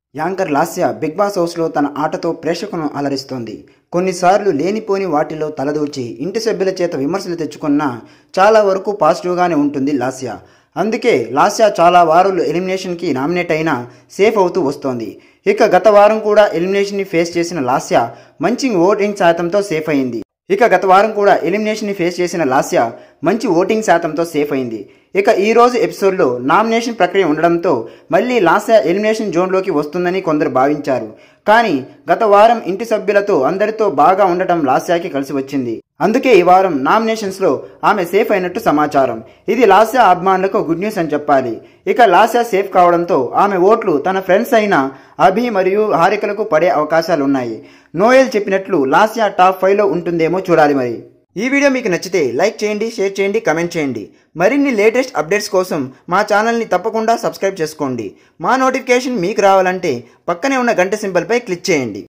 anchor Lasya big boss హౌస్లో తన ఆటతో ప్రేక్షకులను అలరిస్తోంది కొన్నిసార్లు లేనిపోని వాటిలో తలదూర్చి ఇంటి సభ్యుల చేత విమర్శలు తెచ్చుకున్నా చాలా వరకు పాజిటివ్గానే ఉంటుంది లాస్య అందుకే లాస్య చాలా వారాలు ఎలిమినేషన్కి నామినేట్ అయినా సేఫ్ అవుతూ వస్తోంది ఇక గత వారం కూడా ఎలిమినేషన్ని ఫేస్ చేసిన లాస్య మంచి ఓటింగ్ శాతంతో సేఫ్ అయింది ఇక గత వారం కూడా ఎలిమినేషన్ని ఫేస్ చేసిన లాస్య మంచి ఓటింగ్ శాతంతో సేఫ్ అయింది ఇక ఈ రోజు ఎపిసోడ్లో నామినేషన్ ప్రక్రియ ఉండడంతో మళ్ళీ లాస్య ఎలిమినేషన్ జోన్లోకి వస్తుందని కొందరు భావించారు కానీ గత వారం ఇంటి సభ్యులతో అందరితో బాగా ఉండటం లాస్యాకి కలిసి వచ్చింది అందుకే ఈ వారం నామినేషన్స్ లో ఆమె సేఫ్ అయినట్టు సమాచారం ఇది లాస్యా అభిమానులకు గుడ్ న్యూస్ అని చెప్పాలి ఇక లాస్యా సేఫ్ కావడంతో ఆమె ఓట్లు తన ఫ్రెండ్స్ అయిన అభి మరియు హారికలకు పడే అవకాశాలున్నాయి నోయల్ చెప్పినట్లు లాస్యా టాప్ ఫైవ్ లో ఉంటుందేమో చూడాలి మరి ఈ వీడియో మీకు నచ్చితే లైక్ చేయండి షేర్ చేయండి కమెంట్ చేయండి మరిన్ని లేటెస్ట్ అప్డేట్స్ కోసం మా ఛానల్ని తప్పకుండా సబ్స్క్రైబ్ చేసుకోండి మా నోటిఫికేషన్ మీకు రావాలంటే పక్కనే ఉన్న గంట సింబల్పై క్లిక్ చేయండి